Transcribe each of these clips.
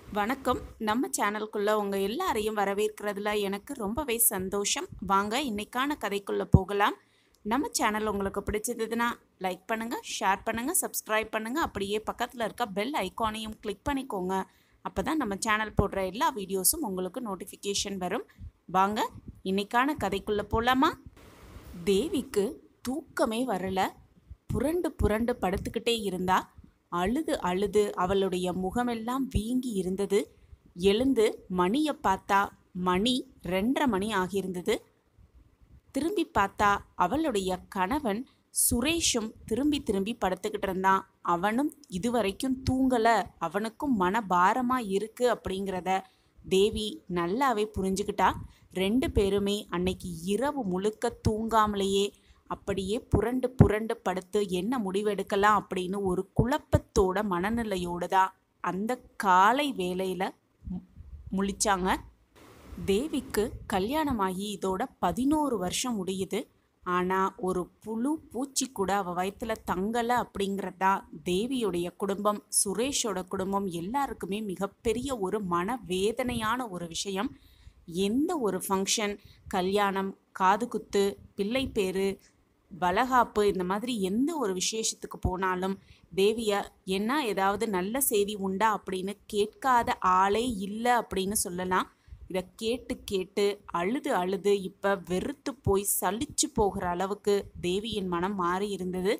வணக்கம் நம்ம சேனலுக்குள்ள உங்க எல்லாரையும் வரவேற்கிறதுல எனக்கு ரொம்பவே சந்தோஷம் வாங்க இன்னைக்கான கதைக்குள்ள போகலாம் நம்ம சேனல் உங்களுக்கு பிடிச்சதுன்னா லைக் பண்ணுங்க ஷேர் பண்ணுங்க சப்ஸ்கிரைப் பண்ணுங்க அப்படியே பக்கத்தில் இருக்க பெல் ஐகானையும் கிளிக் பண்ணிக்கோங்க அப்பதான் நம்ம சேனல் போடுற எல்லா வீடியோஸும் உங்களுக்கு நோட்டிஃபிகேஷன் வரும் வாங்க இன்னைக்கான கதைக்குள்ள போலாமா தேவிக்கு தூக்கமே வரல புரண்டு புரண்டு படுத்துக்கிட்டே இருந்தா அழுது அழுது அவளுடைய முகமெல்லாம் வீங்கி இருந்தது எழுந்து மணியை பார்த்தா மணி ரெண்டரை மணி ஆகியிருந்தது திரும்பி பார்த்தா அவளுடைய கணவன் சுரேஷும் திரும்பி திரும்பி படுத்துக்கிட்டு இருந்தான் அவனும் இதுவரைக்கும் தூங்கல அவனுக்கும் மன பாரமா இருக்கு அப்படிங்கிறத தேவி நல்லாவே புரிஞ்சுக்கிட்டா ரெண்டு பேருமே அன்னைக்கு இரவு முழுக்க தூங்காமலேயே அப்படியே புரண்டு புரண்டு படுத்து என்ன முடிவெடுக்கலாம் அப்படின்னு ஒரு குழப்பத்தோட மனநிலையோடு தான் அந்த காலை வேளையில் முழிச்சாங்க தேவிக்கு கல்யாணமாகி இதோட பதினோரு வருஷம் முடியுது ஆனால் ஒரு புழு பூச்சி கூட அவள் வயிற்றுல தங்கலை அப்படிங்கிறதா தேவியுடைய குடும்பம் சுரேஷோட குடும்பம் எல்லாருக்குமே மிகப்பெரிய ஒரு மன வேதனையான ஒரு விஷயம் எந்த ஒரு ஃபங்க்ஷன் கல்யாணம் காதுகுத்து பிள்ளை பேரு வளகாப்பு இந்த மாதிரி எந்த ஒரு விசேஷத்துக்கு போனாலும் தேவியை என்ன ஏதாவது நல்ல செய்தி உண்டா அப்படின்னு கேட்காத ஆளே இல்லை அப்படின்னு சொல்லலாம் இதை கேட்டு கேட்டு அழுது அழுது இப்போ வெறுத்து போய் சலிச்சு போகிற அளவுக்கு தேவியின் மனம் மாறி இருந்தது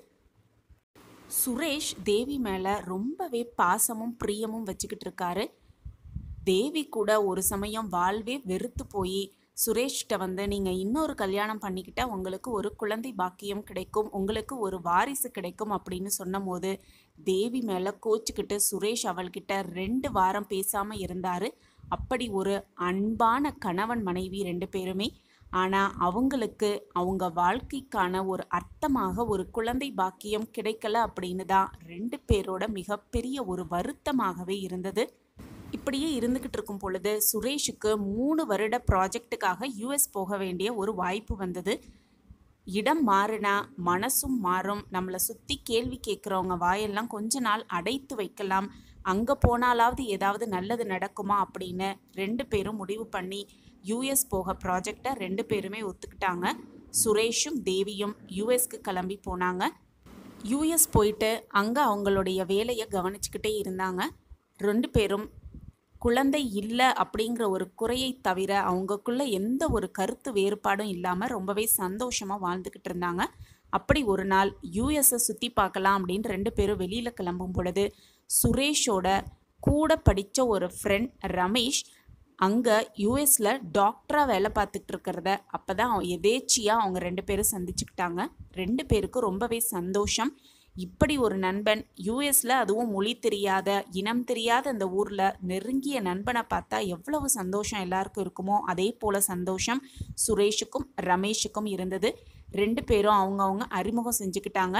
சுரேஷ் தேவி மேலே ரொம்பவே பாசமும் பிரியமும் வச்சுக்கிட்டு இருக்காரு தேவி கூட ஒரு சமயம் வாழ்வே வெறுத்து போய் சுரேஷ்கிட்ட வந்து நீங்கள் இன்னொரு கல்யாணம் பண்ணிக்கிட்டா உங்களுக்கு ஒரு குழந்தை பாக்கியம் கிடைக்கும் உங்களுக்கு ஒரு வாரிசு கிடைக்கும் அப்படின்னு சொன்னபோது தேவி மேலே கோச்சிக்கிட்டு சுரேஷ் அவள்கிட்ட ரெண்டு வாரம் பேசாமல் இருந்தார் அப்படி ஒரு அன்பான கணவன் மனைவி ரெண்டு பேருமே ஆனால் அவங்களுக்கு அவங்க வாழ்க்கைக்கான ஒரு அர்த்தமாக ஒரு குழந்தை பாக்கியம் கிடைக்கல அப்படின்னு தான் ரெண்டு பேரோட மிகப்பெரிய ஒரு வருத்தமாகவே இருந்தது இப்படியே இருந்துக்கிட்டு இருக்கும் பொழுது சுரேஷுக்கு மூணு வருட ப்ராஜெக்ட்டுக்காக யூஎஸ் போக வேண்டிய ஒரு வாய்ப்பு வந்தது இடம் மாறினா மனசும் மாறும் நம்மளை சுற்றி கேள்வி கேட்குறவங்க வாயெல்லாம் கொஞ்ச நாள் அடைத்து வைக்கலாம் அங்கே போனாலாவது ஏதாவது நல்லது நடக்குமா அப்படின்னு ரெண்டு பேரும் முடிவு பண்ணி யூஎஸ் போக ப்ராஜெக்டை ரெண்டு பேருமே ஒத்துக்கிட்டாங்க சுரேஷும் தேவியும் யூஎஸ்க்கு கிளம்பி போனாங்க யூஎஸ் போயிட்டு அங்கே அவங்களுடைய வேலையை கவனிச்சுக்கிட்டே இருந்தாங்க ரெண்டு பேரும் குழந்தை இல்லை அப்படிங்கிற ஒரு குறையை தவிர அவங்கக்குள்ள எந்த ஒரு கருத்து வேறுபாடும் இல்லாமல் ரொம்பவே சந்தோஷமாக வாழ்ந்துக்கிட்டு இருந்தாங்க அப்படி ஒரு நாள் யூஎஸை சுற்றி பார்க்கலாம் அப்படின்னு ரெண்டு பேரும் வெளியில் கிளம்பும் பொழுது சுரேஷோட கூட படித்த ஒரு ஃப்ரெண்ட் ரமேஷ் அங்கே யூஎஸில் டாக்டராக வேலை பார்த்துட்டு இருக்கிறத அப்போ தான் எதேச்சியாக அவங்க ரெண்டு பேரும் சந்திச்சுக்கிட்டாங்க ரெண்டு பேருக்கும் ரொம்பவே சந்தோஷம் இப்படி ஒரு நண்பன் யூஎஸில் அதுவும் மொழி தெரியாத இனம் தெரியாத அந்த ஊரில் நெருங்கிய நண்பனை பார்த்தா எவ்வளவு சந்தோஷம் எல்லாருக்கும் இருக்குமோ அதே போல் சந்தோஷம் சுரேஷுக்கும் ரமேஷுக்கும் இருந்தது ரெண்டு பேரும் அவங்கவுங்க அறிமுகம் செஞ்சுக்கிட்டாங்க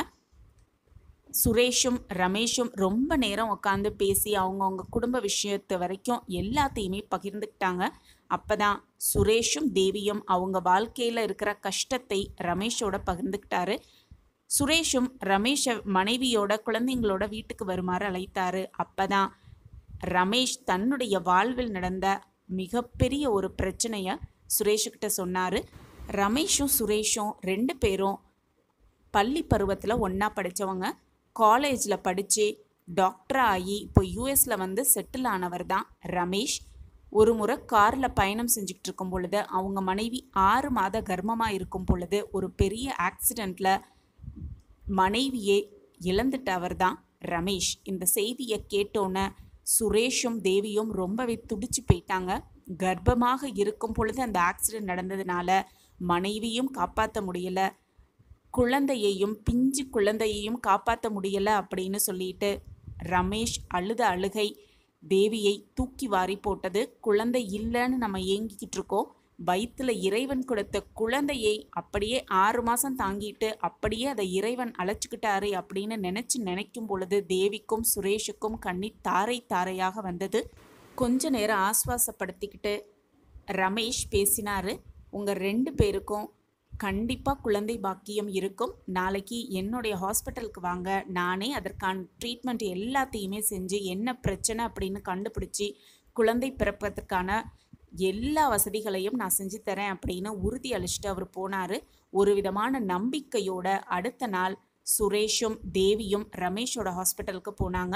சுரேஷும் ரமேஷும் ரொம்ப நேரம் உட்காந்து பேசி அவங்கவுங்க குடும்ப விஷயத்து வரைக்கும் எல்லாத்தையுமே பகிர்ந்துக்கிட்டாங்க அப்போ தான் சுரேஷும் தேவியும் அவங்க வாழ்க்கையில் இருக்கிற கஷ்டத்தை ரமேஷோட பகிர்ந்துக்கிட்டாரு சுரேஷும் ரமேஷை மனைவியோட குழந்தைங்களோட வீட்டுக்கு வருமாறு அழைத்தாரு அப்பதான் ரமேஷ் தன்னுடைய வாழ்வில் நடந்த மிகப்பெரிய ஒரு பிரச்சனையை சுரேஷுக்கிட்ட சொன்னார் ரமேஷும் சுரேஷும் ரெண்டு பேரும் பள்ளி பருவத்தில் ஒன்றா படித்தவங்க காலேஜில் படித்து டாக்டர் ஆகி இப்போ யூஎஸில் வந்து செட்டில் ஆனவர் தான் ரமேஷ் ஒரு முறை காரில் பயணம் செஞ்சுக்கிட்டு இருக்கும் பொழுது அவங்க மனைவி ஆறு மாத கர்ப்பமாக இருக்கும் பொழுது ஒரு பெரிய ஆக்சிடெண்ட்டில் மனைவியே இழந்துட்டவர் தான் ரமேஷ் இந்த செய்தியை கேட்டோன்னே சுரேஷும் தேவியும் ரொம்பவே துடிச்சு போயிட்டாங்க கர்ப்பமாக இருக்கும் பொழுது அந்த ஆக்சிடெண்ட் நடந்ததுனால மனைவியும் காப்பாற்ற முடியல குழந்தையையும் பிஞ்சு குழந்தையையும் காப்பாற்ற முடியல அப்படின்னு சொல்லிட்டு ரமேஷ் அழுத அழுகை தேவியை தூக்கி வாரி போட்டது குழந்தை இல்லைன்னு நம்ம ஏங்கிக்கிட்டு இருக்கோம் வயிற்றுல இறைவன் கொடுத்த குழந்தையை அப்படியே ஆறு மாதம் தாங்கிட்டு அப்படியே அதை இறைவன் அழைச்சிக்கிட்டாரு அப்படின்னு நினச்சி நினைக்கும் பொழுது தேவிக்கும் சுரேஷுக்கும் கண்ணீர் தாரை தாரையாக வந்தது கொஞ்ச நேரம் ஆஸ்வாசப்படுத்திக்கிட்டு ரமேஷ் பேசினார் உங்கள் ரெண்டு பேருக்கும் கண்டிப்பாக குழந்தை பாக்கியம் இருக்கும் நாளைக்கு என்னுடைய ஹாஸ்பிட்டலுக்கு வாங்க நானே அதற்கான ட்ரீட்மெண்ட் எல்லாத்தையுமே செஞ்சு என்ன பிரச்சனை அப்படின்னு கண்டுபிடிச்சி குழந்தை பிறப்பதற்கான எல்லா வசதிகளையும் நான் செஞ்சு தரேன் அப்படின்னு உறுதி அளிச்சுட்டு அவர் போனார் ஒரு விதமான நம்பிக்கையோட அடுத்த நாள் சுரேஷும் தேவியும் ரமேஷோட ஹாஸ்பிட்டலுக்கு போனாங்க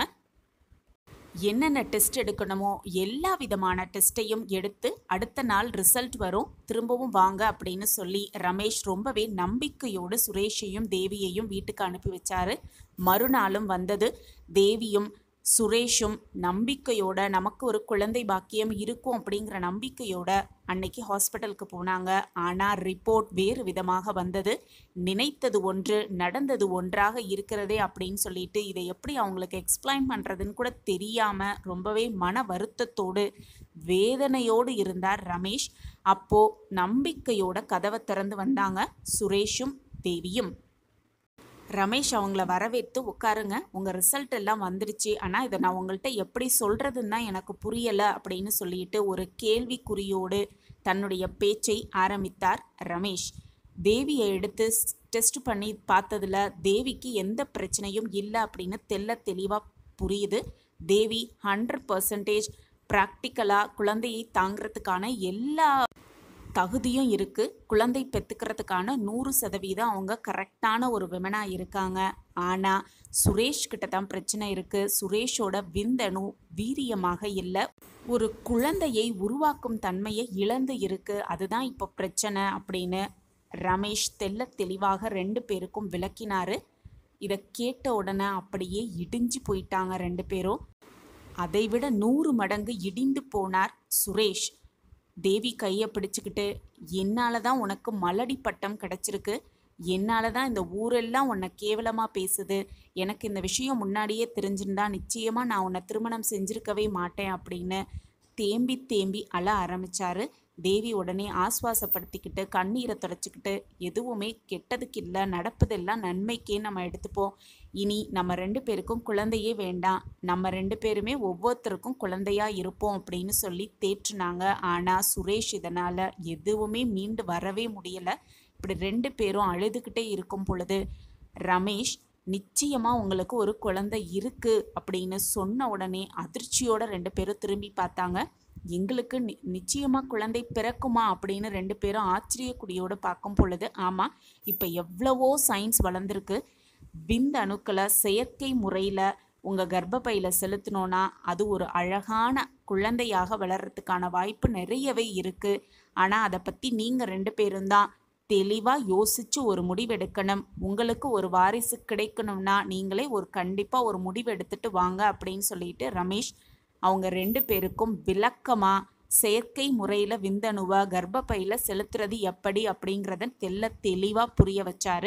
என்னென்ன டெஸ்ட் எடுக்கணுமோ எல்லா விதமான டெஸ்ட்டையும் எடுத்து அடுத்த நாள் ரிசல்ட் வரும் திரும்பவும் வாங்க அப்படின்னு சொல்லி ரமேஷ் ரொம்பவே நம்பிக்கையோடு சுரேஷையும் தேவியையும் வீட்டுக்கு அனுப்பி வச்சாரு மறுநாளும் வந்தது தேவியும் சுரேஷும் நம்பிக்கையோட நமக்கு ஒரு குழந்தை பாக்கியம் இருக்கும் அப்படிங்கிற நம்பிக்கையோட அன்னைக்கு ஹாஸ்பிட்டலுக்கு போனாங்க ஆனால் ரிப்போர்ட் வேறு விதமாக வந்தது நினைத்தது ஒன்று நடந்தது ஒன்றாக இருக்கிறதே அப்படின்னு சொல்லிட்டு இதை எப்படி அவங்களுக்கு எக்ஸ்பிளைன் பண்ணுறதுன்னு கூட தெரியாமல் ரொம்பவே மன வருத்தத்தோடு வேதனையோடு இருந்தார் ரமேஷ் அப்போ நம்பிக்கையோட கதவை திறந்து வந்தாங்க சுரேஷும் தேவியும் ரமேஷ் அவங்கள வரவேற்று உட்காருங்க உங்கள் ரிசல்ட் எல்லாம் வந்துருச்சு ஆனால் இதை நான் உங்கள்கிட்ட எப்படி சொல்கிறதுன்னு தான் எனக்கு புரியலை அப்படின்னு சொல்லிட்டு ஒரு கேள்விக்குறியோடு தன்னுடைய பேச்சை ஆரம்பித்தார் ரமேஷ் தேவியை எடுத்து டெஸ்ட் பண்ணி பார்த்ததுல தேவிக்கு எந்த பிரச்சனையும் இல்லை அப்படின்னு தெல்ல தெளிவாக புரியுது தேவி ஹண்ட்ரட் பர்சன்டேஜ் ப்ராக்டிக்கலாக குழந்தையை தாங்கிறதுக்கான எல்லா தகுதியும் இருக்குது குழந்தை பெற்றுக்கிறதுக்கான நூறு சதவீதம் அவங்க கரெக்டான ஒரு விமனாக இருக்காங்க ஆனால் சுரேஷ் கிட்ட தான் பிரச்சனை இருக்குது சுரேஷோட விந்தணு வீரியமாக இல்லை ஒரு குழந்தையை உருவாக்கும் தன்மையை இழந்து இருக்கு அதுதான் இப்போ பிரச்சனை அப்படின்னு ரமேஷ் தெல்ல தெளிவாக ரெண்டு பேருக்கும் விளக்கினாரு இதை கேட்ட உடனே அப்படியே இடிஞ்சு போயிட்டாங்க ரெண்டு பேரும் அதைவிட நூறு மடங்கு இடிந்து போனார் சுரேஷ் தேவி கையை பிடிச்சுக்கிட்டு என்னால தான் உனக்கு மலடி பட்டம் கிடச்சிருக்கு என்னால தான் இந்த ஊரெல்லாம் உன்னை கேவலமாக பேசுது எனக்கு இந்த விஷயம் முன்னாடியே தெரிஞ்சிருந்தா நிச்சயமாக நான் உன்னை திருமணம் செஞ்சிருக்கவே மாட்டேன் அப்படின்னு தேம்பி தேம்பி அழ ஆரம்பிச்சாரு தேவி உடனே ஆஸ்வாசப்படுத்திக்கிட்டு கண்ணீரை தொடச்சிக்கிட்டு எதுவுமே கெட்டதுக்கு இல்லை நடப்பதெல்லாம் நன்மைக்கே நம்ம எடுத்துப்போம் இனி நம்ம ரெண்டு பேருக்கும் குழந்தையே வேண்டாம் நம்ம ரெண்டு பேருமே ஒவ்வொருத்தருக்கும் குழந்தையா இருப்போம் அப்படின்னு சொல்லி தேற்றுனாங்க ஆனால் சுரேஷ் இதனால் எதுவுமே மீண்டு வரவே முடியலை இப்படி ரெண்டு பேரும் அழுதுகிட்டே இருக்கும் பொழுது ரமேஷ் நிச்சயமாக உங்களுக்கு ஒரு குழந்தை இருக்கு அப்படின்னு சொன்ன உடனே அதிர்ச்சியோட ரெண்டு பேரும் திரும்பி பார்த்தாங்க எங்களுக்கு நி நிச்சயமாக குழந்தை பிறக்குமா அப்படின்னு ரெண்டு பேரும் ஆச்சரியக்குடியோடு பார்க்கும் பொழுது ஆமாம் இப்போ எவ்வளவோ சயின்ஸ் வளர்ந்துருக்கு விந்து அணுக்களை செயற்கை முறையில் உங்கள் கர்ப்பப்பையில் செலுத்தினோன்னா அது ஒரு அழகான குழந்தையாக வளர்கிறதுக்கான வாய்ப்பு நிறையவே இருக்குது ஆனால் அதை பற்றி நீங்கள் ரெண்டு பேரும் தான் தெளிவாக யோசித்து ஒரு முடிவெடுக்கணும் உங்களுக்கு ஒரு வாரிசு கிடைக்கணும்னா நீங்களே ஒரு கண்டிப்பாக ஒரு முடிவு எடுத்துட்டு வாங்க அப்படின்னு சொல்லிட்டு ரமேஷ் அவங்க ரெண்டு பேருக்கும் விளக்கமாக செயற்கை முறையில் விந்தணுவை கர்ப்பப்பையில் செலுத்துறது எப்படி அப்படிங்கிறத தெல்ல தெளிவாக புரிய வச்சாரு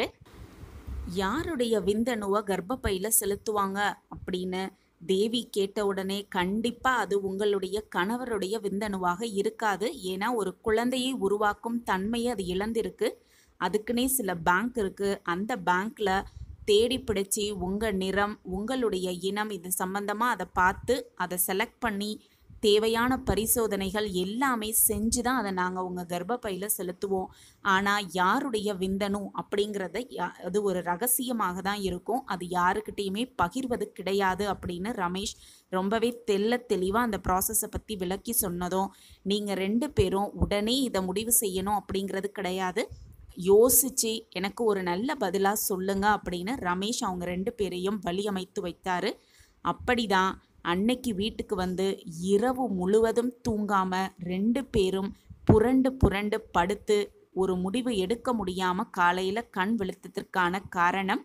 யாருடைய விந்தணுவை கர்ப்பப்பையில் செலுத்துவாங்க அப்படின்னு தேவி கேட்ட உடனே கண்டிப்பாக அது உங்களுடைய கணவருடைய விந்தணுவாக இருக்காது ஏன்னா ஒரு குழந்தையை உருவாக்கும் தன்மையை அது இழந்திருக்கு அதுக்குன்னே சில பேங்க் இருக்குது அந்த பேங்க்கில் தேடி பிடிச்சி உங்கள் நிறம் உங்களுடைய இனம் இது சம்பந்தமாக அதை பார்த்து அதை செலக்ட் பண்ணி தேவையான பரிசோதனைகள் எல்லாமே செஞ்சு தான் அதை நாங்கள் உங்கள் கர்ப்பப்பையில் செலுத்துவோம் ஆனால் யாருடைய விந்தணு அப்படிங்கிறத யா- அது ஒரு ரகசியமாக தான் இருக்கும் அது யாருக்கிட்டேயுமே பகிர்வது கிடையாது அப்படின்னு ரமேஷ் ரொம்பவே தெள்ள தெளிவாக அந்த ப்ராசஸை பற்றி விளக்கி சொன்னதும் நீங்கள் ரெண்டு பேரும் உடனே இதை முடிவு செய்யணும் அப்படிங்கிறது கிடையாது யோசிச்சு எனக்கு ஒரு நல்ல பதிலாக சொல்லுங்க அப்படின்னு ரமேஷ் அவங்க ரெண்டு பேரையும் வழியமைத்து வைத்தாரு அப்படிதான் அன்னைக்கு வீட்டுக்கு வந்து இரவு முழுவதும் தூங்காம ரெண்டு பேரும் புரண்டு புரண்டு படுத்து ஒரு முடிவு எடுக்க முடியாம காலையில கண் விழுத்ததற்கான காரணம்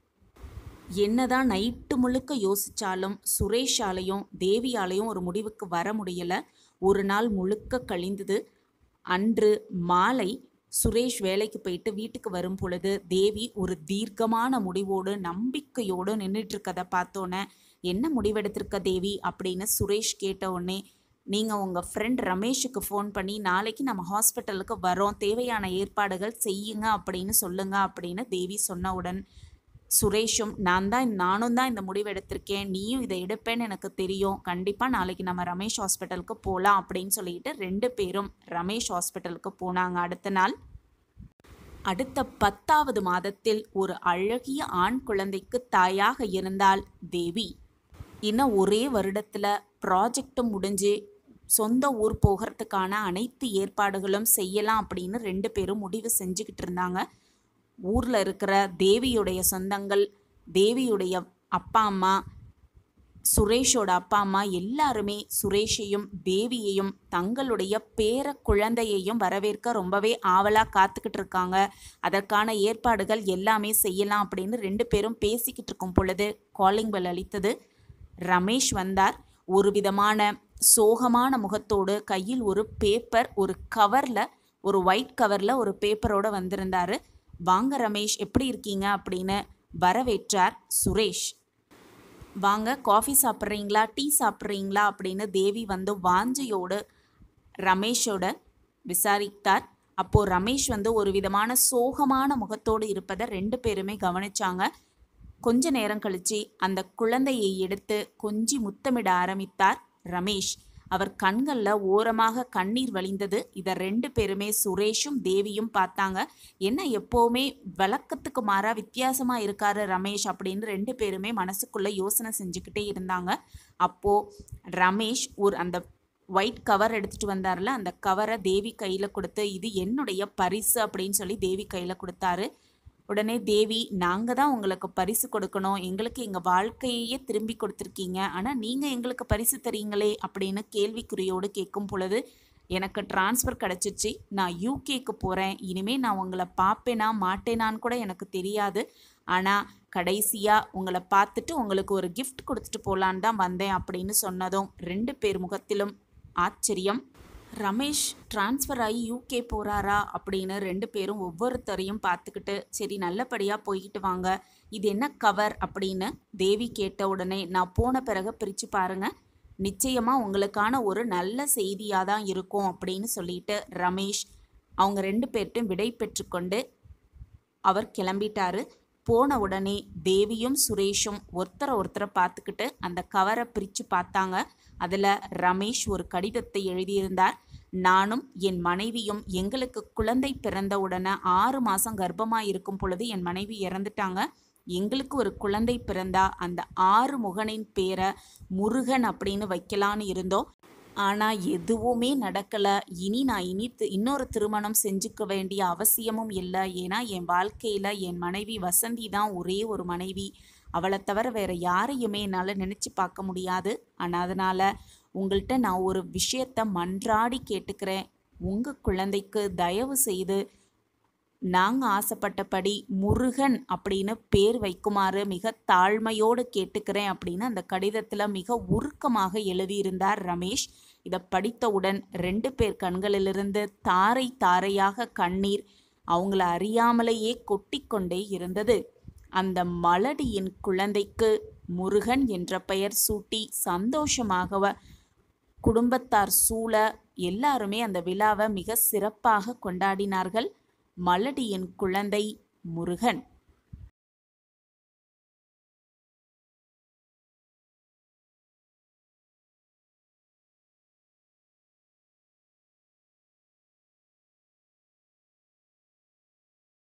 என்னதான் நைட்டு முழுக்க யோசிச்சாலும் சுரேஷாலையும் தேவியாலையும் ஒரு முடிவுக்கு வர முடியல ஒரு நாள் முழுக்க கழிந்தது அன்று மாலை சுரேஷ் வேலைக்கு போயிட்டு வீட்டுக்கு வரும் பொழுது தேவி ஒரு தீர்க்கமான முடிவோடு நம்பிக்கையோடு நின்றுட்டு இருக்கதை பார்த்தோன்னே என்ன முடிவெடுத்திருக்க தேவி அப்படின்னு சுரேஷ் கேட்ட உடனே நீங்கள் உங்கள் ஃப்ரெண்ட் ரமேஷுக்கு ஃபோன் பண்ணி நாளைக்கு நம்ம ஹாஸ்பிட்டலுக்கு வரோம் தேவையான ஏற்பாடுகள் செய்யுங்க அப்படின்னு சொல்லுங்க அப்படின்னு தேவி சொன்னவுடன் சுரேஷும் நான் தான் நானும் தான் இந்த முடிவு எடுத்திருக்கேன் நீயும் இதை எடுப்பேன்னு எனக்கு தெரியும் கண்டிப்பாக நாளைக்கு நம்ம ரமேஷ் ஹாஸ்பிட்டலுக்கு போகலாம் அப்படின்னு சொல்லிட்டு ரெண்டு பேரும் ரமேஷ் ஹாஸ்பிட்டலுக்கு போனாங்க அடுத்த நாள் அடுத்த பத்தாவது மாதத்தில் ஒரு அழகிய ஆண் குழந்தைக்கு தாயாக இருந்தால் தேவி இன்னும் ஒரே வருடத்தில் ப்ராஜெக்டும் முடிஞ்சு சொந்த ஊர் போகிறதுக்கான அனைத்து ஏற்பாடுகளும் செய்யலாம் அப்படின்னு ரெண்டு பேரும் முடிவு செஞ்சுக்கிட்டு இருந்தாங்க ஊரில் இருக்கிற தேவியுடைய சொந்தங்கள் தேவியுடைய அப்பா அம்மா சுரேஷோட அப்பா அம்மா எல்லாருமே சுரேஷையும் தேவியையும் தங்களுடைய பேர குழந்தையையும் வரவேற்க ரொம்பவே ஆவலாக காத்துக்கிட்டு இருக்காங்க அதற்கான ஏற்பாடுகள் எல்லாமே செய்யலாம் அப்படின்னு ரெண்டு பேரும் பேசிக்கிட்டு இருக்கும் பொழுது காலிங் பெல் அளித்தது ரமேஷ் வந்தார் ஒரு விதமான சோகமான முகத்தோடு கையில் ஒரு பேப்பர் ஒரு கவரில் ஒரு ஒயிட் கவரில் ஒரு பேப்பரோட வந்திருந்தாரு வாங்க ரமேஷ் எப்படி இருக்கீங்க அப்படின்னு வரவேற்றார் சுரேஷ் வாங்க காஃபி சாப்பிட்றீங்களா டீ சாப்பிட்றீங்களா அப்படின்னு தேவி வந்து வாஞ்சையோடு ரமேஷோட விசாரித்தார் அப்போது ரமேஷ் வந்து ஒரு விதமான சோகமான முகத்தோடு இருப்பதை ரெண்டு பேருமே கவனிச்சாங்க கொஞ்ச நேரம் கழிச்சு அந்த குழந்தையை எடுத்து கொஞ்சி முத்தமிட ஆரம்பித்தார் ரமேஷ் அவர் கண்களில் ஓரமாக கண்ணீர் வழிந்தது இதை ரெண்டு பேருமே சுரேஷும் தேவியும் பார்த்தாங்க என்ன எப்போவுமே விளக்கத்துக்கு மாறா வித்தியாசமாக இருக்காரு ரமேஷ் அப்படின்னு ரெண்டு பேருமே மனசுக்குள்ளே யோசனை செஞ்சுக்கிட்டே இருந்தாங்க அப்போது ரமேஷ் ஒரு அந்த ஒயிட் கவர் எடுத்துகிட்டு வந்தார்ல அந்த கவரை தேவி கையில் கொடுத்து இது என்னுடைய பரிசு அப்படின்னு சொல்லி தேவி கையில் கொடுத்தாரு உடனே தேவி நாங்கள் தான் உங்களுக்கு பரிசு கொடுக்கணும் எங்களுக்கு எங்கள் வாழ்க்கையே திரும்பி கொடுத்துருக்கீங்க ஆனால் நீங்கள் எங்களுக்கு பரிசு தரீங்களே அப்படின்னு கேள்விக்குறியோடு கேட்கும் பொழுது எனக்கு டிரான்ஸ்ஃபர் கிடச்சிச்சு நான் யூகேக்கு போகிறேன் இனிமேல் நான் உங்களை பார்ப்பேனா மாட்டேனான்னு கூட எனக்கு தெரியாது ஆனால் கடைசியாக உங்களை பார்த்துட்டு உங்களுக்கு ஒரு கிஃப்ட் கொடுத்துட்டு போகலான்னு தான் வந்தேன் அப்படின்னு சொன்னதும் ரெண்டு பேர் முகத்திலும் ஆச்சரியம் ரமேஷ் ட்ரான்ஸ்ஃபர் ஆகி யூகே போகிறாரா அப்படின்னு ரெண்டு பேரும் ஒவ்வொருத்தரையும் பார்த்துக்கிட்டு சரி நல்லபடியாக போய்கிட்டு வாங்க இது என்ன கவர் அப்படின்னு தேவி கேட்ட உடனே நான் போன பிறகு பிரித்து பாருங்க நிச்சயமாக உங்களுக்கான ஒரு நல்ல செய்தியாக தான் இருக்கும் அப்படின்னு சொல்லிட்டு ரமேஷ் அவங்க ரெண்டு பேர்ட்டும் விடை பெற்றுக்கொண்டு அவர் கிளம்பிட்டாரு போன உடனே தேவியும் சுரேஷும் ஒருத்தரை ஒருத்தரை பார்த்துக்கிட்டு அந்த கவரை பிரித்து பார்த்தாங்க அதில் ரமேஷ் ஒரு கடிதத்தை எழுதியிருந்தார் நானும் என் மனைவியும் எங்களுக்கு குழந்தை பிறந்த உடனே ஆறு மாதம் கர்ப்பமாக இருக்கும் பொழுது என் மனைவி இறந்துட்டாங்க எங்களுக்கு ஒரு குழந்தை பிறந்தா அந்த ஆறு முகனின் பேரை முருகன் அப்படின்னு வைக்கலான்னு இருந்தோம் ஆனால் எதுவுமே நடக்கலை இனி நான் இனி தி- இன்னொரு திருமணம் செஞ்சுக்க வேண்டிய அவசியமும் இல்லை ஏன்னா என் வாழ்க்கையில் என் மனைவி வசந்தி தான் ஒரே ஒரு மனைவி அவளை தவிர வேற யாரையுமே என்னால் நினச்சி பார்க்க முடியாது ஆனால் அதனால் உங்கள்கிட்ட நான் ஒரு விஷயத்த மன்றாடி கேட்டுக்கிறேன் உங்கள் குழந்தைக்கு தயவு செய்து நாங்கள் ஆசைப்பட்டபடி முருகன் அப்படின்னு பேர் வைக்குமாறு மிக தாழ்மையோடு கேட்டுக்கிறேன் அப்படின்னு அந்த கடிதத்தில் மிக உருக்கமாக எழுதியிருந்தார் ரமேஷ் இதை படித்தவுடன் ரெண்டு பேர் கண்களிலிருந்து தாரை தாரையாக கண்ணீர் அவங்கள அறியாமலேயே கொட்டிக்கொண்டே இருந்தது அந்த மலடியின் குழந்தைக்கு முருகன் என்ற பெயர் சூட்டி சந்தோஷமாக குடும்பத்தார் சூழ எல்லாருமே அந்த விழாவை மிக சிறப்பாக கொண்டாடினார்கள் மலடியின் குழந்தை முருகன்